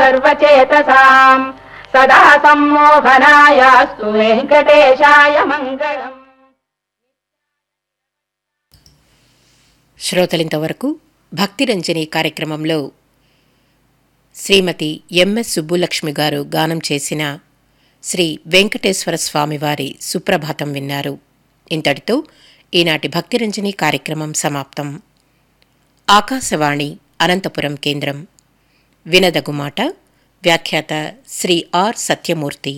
సర్వచేతసాం సదా సమ్మోహనాయాస్తు వెంకటేశాయ మంగళం శ్రోతలింతవరకు భక్తిరంజని కార్యక్రమంలో శ్రీమతి ఎంఎస్ సుబ్బులక్ష్మి గారు గానం చేసిన శ్రీ వెంకటేశ్వర స్వామివారి సుప్రభాతం విన్నారు ఇంతటితో ఈనాటి భక్తిరంజని కార్యక్రమం సమాప్తం ఆకాశవాణి అనంతపురం కేంద్రం వినదగుమాట వ్యాఖ్యాత శ్రీ ఆర్ సత్యమూర్తి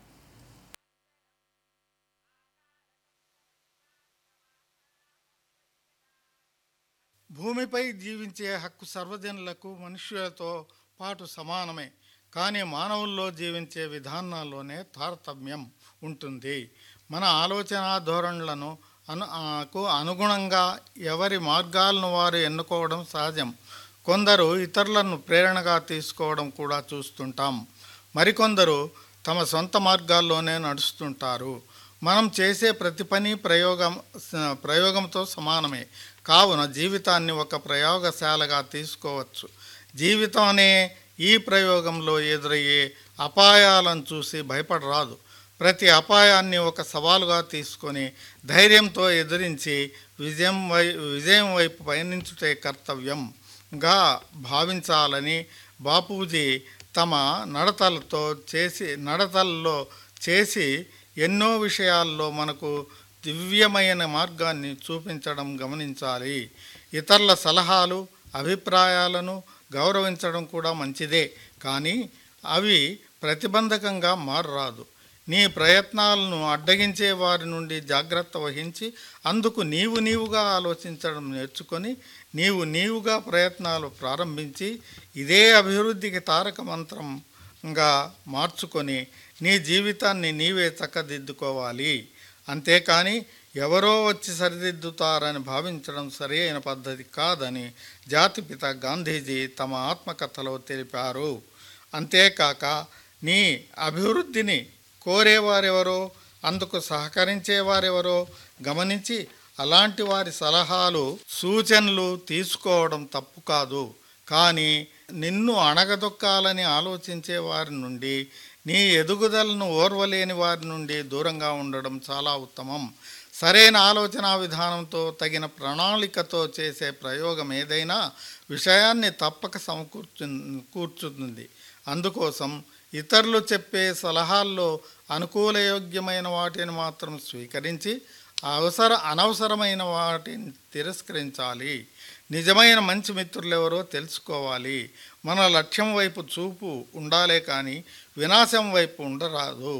భూమిపై జీవించే హక్కు సర్వజనులకు మనుష్యులతో పాటు సమానమే కానీ మానవుల్లో జీవించే విధానాల్లోనే తారతమ్యం ఉంటుంది మన ఆలోచన ధోరణులను అను ఆకు అనుగుణంగా ఎవరి మార్గాలను వారు ఎన్నుకోవడం సహజం కొందరు ఇతరులను ప్రేరణగా తీసుకోవడం కూడా చూస్తుంటాం మరికొందరు తమ సొంత మార్గాల్లోనే నడుస్తుంటారు మనం చేసే ప్రతి పని ప్రయోగం స- ప్రయోగంతో సమానమే కావున జీవితాన్ని ఒక ప్రయోగశాలగా తీసుకోవచ్చు జీవితం అనే ఈ ప్రయోగంలో ఎదురయ్యే అపాయాలను చూసి భయపడరాదు ప్రతి అపాయాన్ని ఒక సవాలుగా తీసుకొని ధైర్యంతో ఎదిరించి విజయం వై విజయం వైపు పయనించుటే కర్తవ్యంగా భావించాలని బాపూజీ తమ నడతలతో చేసి నడతల్లో చేసి ఎన్నో విషయాల్లో మనకు దివ్యమైన మార్గాన్ని చూపించడం గమనించాలి ఇతరుల సలహాలు అభిప్రాయాలను గౌరవించడం కూడా మంచిదే కానీ అవి ప్రతిబంధకంగా మారరాదు నీ ప్రయత్నాలను అడ్డగించే వారి నుండి జాగ్రత్త వహించి అందుకు నీవు నీవుగా ఆలోచించడం నేర్చుకొని నీవు నీవుగా ప్రయత్నాలు ప్రారంభించి ఇదే అభివృద్ధికి తారక మంత్రంగా మార్చుకొని నీ జీవితాన్ని నీవే చక్కదిద్దుకోవాలి అంతేకాని ఎవరో వచ్చి సరిదిద్దుతారని భావించడం సరి అయిన పద్ధతి కాదని జాతిపిత గాంధీజీ తమ ఆత్మకథలో తెలిపారు అంతేకాక నీ అభివృద్ధిని కోరేవారెవరో అందుకు సహకరించేవారెవరో గమనించి అలాంటి వారి సలహాలు సూచనలు తీసుకోవడం తప్పు కాదు కానీ నిన్ను అణగదొక్కాలని ఆలోచించే వారి నుండి నీ ఎదుగుదలను ఓర్వలేని వారి నుండి దూరంగా ఉండడం చాలా ఉత్తమం సరైన ఆలోచన విధానంతో తగిన ప్రణాళికతో చేసే ప్రయోగం ఏదైనా విషయాన్ని తప్పక సమకూర్చు కూర్చుతుంది అందుకోసం ఇతరులు చెప్పే సలహాల్లో అనుకూలయోగ్యమైన వాటిని మాత్రం స్వీకరించి అవసర అనవసరమైన వాటిని తిరస్కరించాలి నిజమైన మంచి మిత్రులు ఎవరో తెలుసుకోవాలి మన లక్ష్యం వైపు చూపు ఉండాలే కానీ వినాశం వైపు ఉండరాదు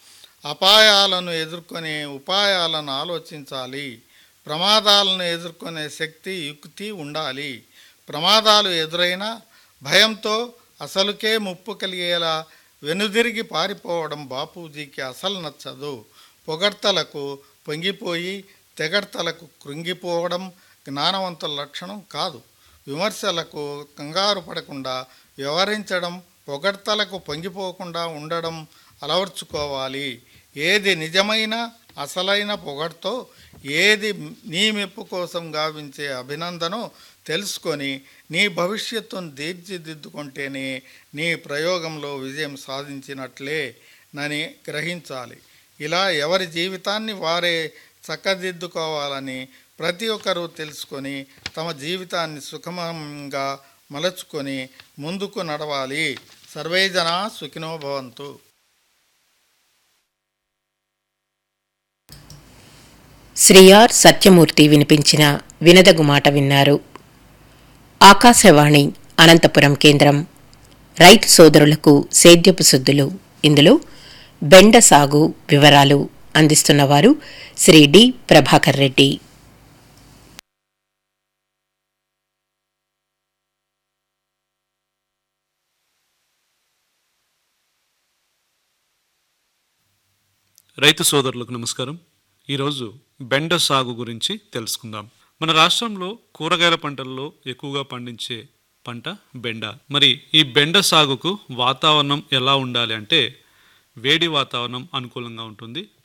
అపాయాలను ఎదుర్కొనే ఉపాయాలను ఆలోచించాలి ప్రమాదాలను ఎదుర్కొనే శక్తి యుక్తి ఉండాలి ప్రమాదాలు ఎదురైనా భయంతో అసలుకే ముప్పు కలిగేలా వెనుదిరిగి పారిపోవడం బాపూజీకి అసలు నచ్చదు పొగడ్తలకు పొంగిపోయి తెగడ్తలకు కృంగిపోవడం జ్ఞానవంతుల లక్షణం కాదు విమర్శలకు కంగారు పడకుండా వ్యవహరించడం పొగడ్తలకు పొంగిపోకుండా ఉండడం అలవర్చుకోవాలి ఏది నిజమైన అసలైన పొగడ్తో ఏది నీ మెప్పు కోసం గావించే అభినందనో తెలుసుకొని నీ భవిష్యత్తును తీర్చిదిద్దుకుంటేనే నీ ప్రయోగంలో విజయం సాధించినట్లే నని గ్రహించాలి ఇలా ఎవరి జీవితాన్ని వారే చక్కదిద్దుకోవాలని ప్రతి ఒక్కరూ తెలుసుకొని తమ జీవితాన్ని సుఖమంగా మలచుకొని ముందుకు నడవాలి సర్వే జనా సుఖినో భవంతు శ్రీ ఆర్ సత్యమూర్తి వినిపించిన వినదగు మాట విన్నారు ఆకాశవాణి అనంతపురం కేంద్రం రైతు సోదరులకు సేద్యపు సుద్దులు ఇందులో బెండ సాగు వివరాలు అందిస్తున్నవారు శ్రీ డి ప్రభాకర్ రెడ్డి రైతు సోదరులకు నమస్కారం ఈరోజు బెండ సాగు గురించి తెలుసుకుందాం మన రాష్ట్రంలో కూరగాయల పంటల్లో ఎక్కువగా పండించే పంట బెండ మరి ఈ బెండ సాగుకు వాతావరణం ఎలా ఉండాలి అంటే వేడి వాతావరణం అనుకూలంగా ఉంటుంది